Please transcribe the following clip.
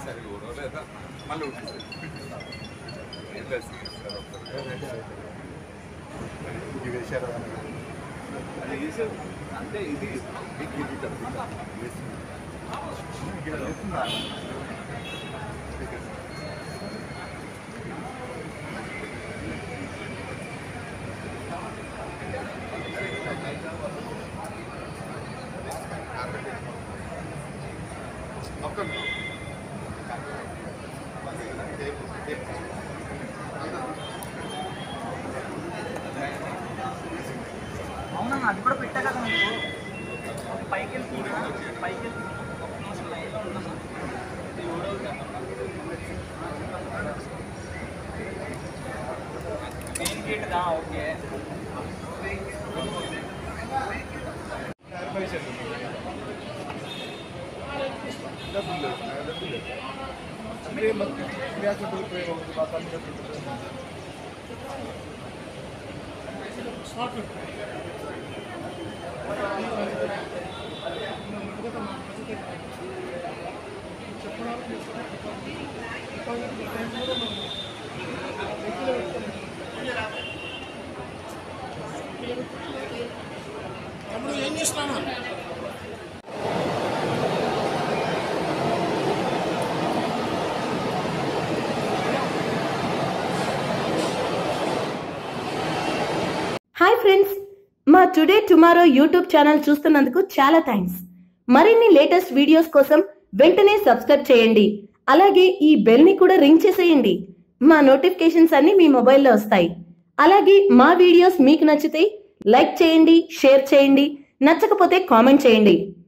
ఒకసారి కూడా లేదా మళ్ళీ ఉంటుంది ఏం లేదు సార్ ఒకసారి. ఇది వేశారు అది చేసారు అంటే ఇది ఇది ఇది తప్ప. ఇక్కడ వేస్తుందా? ఒక్క అవునా అది కూడా పెట్టా కదా నీకు ఒక పైకి వెళ్తున్నా పైకి వెళ్తున్నా ఒక నిమిషం లైన్లో ఉన్నా మెయిన్ గేట్ దా ఓకే డబ్బులు లేదు డబ్బులు లేదు ప్రేమ ప్రేమ ప్రేమ ఉంది మా తల్లి డబ్బులు హాయ్ ఫ్రెండ్స్ మా టుడే టుమారో యూట్యూబ్ ఛానల్ చూస్తున్నందుకు చాలా థ్యాంక్స్ మరిన్ని లేటెస్ట్ వీడియోస్ కోసం వెంటనే సబ్స్క్రైబ్ చేయండి అలాగే ఈ బెల్ ని కూడా రింగ్ చేసేయండి మా నోటిఫికేషన్స్ అన్ని మీ మొబైల్లో వస్తాయి అలాగే మా వీడియోస్ మీకు నచ్చితే లైక్ చేయండి షేర్ చేయండి నచ్చకపోతే కామెంట్ చేయండి